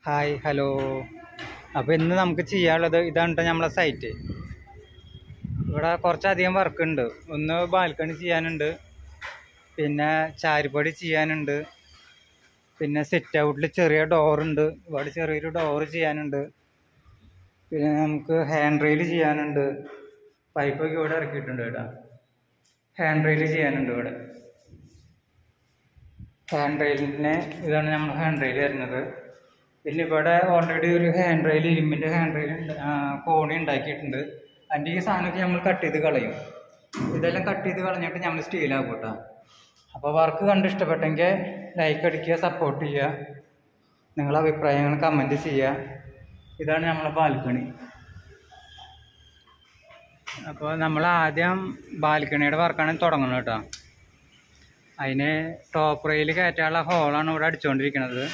hi hello അപ്പോൾ ഇന്ന് നമുക്ക് ചെയ്യാനുള്ളത് ഇതാണ് ട്ടോ നമ്മളെ സൈറ്റ് ഇവിടെ കുറച്ചധികം വർക്ക് ഉണ്ട് ഒന്ന് ബാൽക്കണി ചെയ്യാനുണ്ട് പിന്നെ ചാരിപ്പടി ചെയ്യാനുണ്ട് പിന്നെ സിറ്റ് ഔട്ടിൽ ചെറിയ ഡോറുണ്ട് ഇവിടെ ചെറിയൊരു ഡോറ് ചെയ്യാനുണ്ട് പിന്നെ നമുക്ക് ഹാൻഡ് റെയിൽ ചെയ്യാനുണ്ട് പൈപ്പൊക്കെ ഇവിടെ ഇറക്കിയിട്ടുണ്ട് കേട്ടോ ഹാൻഡ് റെയിൽ ചെയ്യാനുണ്ട് ഇവിടെ ഹാൻഡ് റെയിലിന് ഇതാണ് നമ്മൾ ഹാൻഡ് റെയിൽ വരുന്നത് പിന്നെ ഇവിടെ ഓൾറെഡി ഒരു ഹാൻഡ് റെയിൽ ഇരുമ്പിൻ്റെ ഹാൻഡ് റെയിൽ കോണി ഉണ്ടാക്കിയിട്ടുണ്ട് അതിൻ്റെ ഈ സാധനമൊക്കെ നമ്മൾ കട്ട് ചെയ്ത് കളയും ഇതെല്ലാം കട്ട് ചെയ്ത് കളഞ്ഞിട്ട് നമ്മൾ സ്റ്റീലാക്കും കേട്ടോ അപ്പോൾ വർക്ക് കണ്ട് ഇഷ്ടപ്പെട്ടെങ്കിൽ ലൈക്ക് അടിക്കുക സപ്പോർട്ട് ചെയ്യുക നിങ്ങളെ അഭിപ്രായങ്ങൾ കമൻറ്റ് ചെയ്യുക ഇതാണ് നമ്മളെ ബാൽക്കണി അപ്പോൾ നമ്മൾ ആദ്യം ബാൽക്കണിയുടെ വർക്കാണ് തുടങ്ങുന്നത് കേട്ടോ അതിന് ടോപ്പ് റെയിൽ കയറ്റാനുള്ള ഹോളാണ് ഇവിടെ അടിച്ചുകൊണ്ടിരിക്കുന്നത്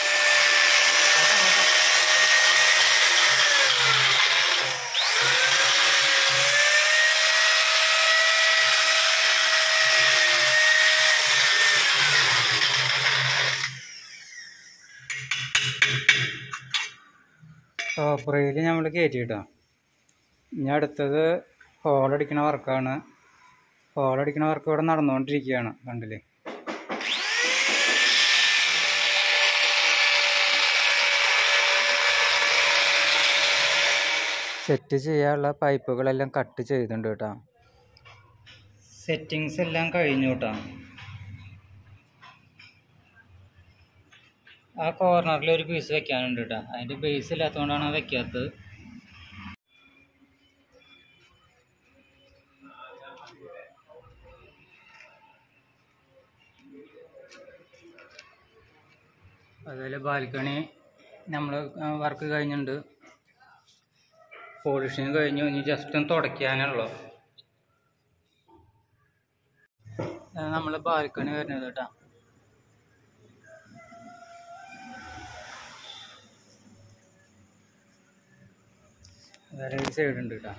ടോപ്പ് റെയിൽ നമ്മൾ കയറ്റി കേട്ടോ ഇനി അടുത്തത് ഹോൾ അടിക്കണ വർക്കാണ് ഹോൾ അടിക്കണ വർക്ക് ഇവിടെ നടന്നുകൊണ്ടിരിക്കുകയാണ് കണ്ടില്ലേ സെറ്റ് ചെയ്യാനുള്ള പൈപ്പുകളെല്ലാം കട്ട് ചെയ്തിട്ടുണ്ട് കേട്ടോ സെറ്റിങ്സ് എല്ലാം കഴിഞ്ഞു കേട്ടോ ആ കോർണറിൽ ഒരു പീസ് വെക്കാനുണ്ട് കേട്ടോ അതിൻ്റെ ബേസ് ഇല്ലാത്തതുകൊണ്ടാണ് അത് വെക്കാത്തത് അതുപോലെ ബാൽക്കണി നമ്മൾ വർക്ക് കഴിഞ്ഞിട്ടുണ്ട് പോളിഷിങ് കഴിഞ്ഞു ഇനി ജസ്റ്റ് ഒന്ന് തുടയ്ക്കാനുള്ളൂ നമ്മൾ ബാൽക്കണി വരുന്നത് കേട്ടോ വേറെ ഒരു സൈഡ് ഉണ്ട് കേട്ടോ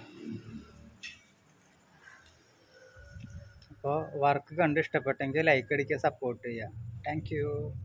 അപ്പോൾ വർക്ക് കണ്ട് ഇഷ്ടപ്പെട്ടെങ്കിൽ ലൈക്ക് അടിക്കുക സപ്പോർട്ട് ചെയ്യുക താങ്ക് യു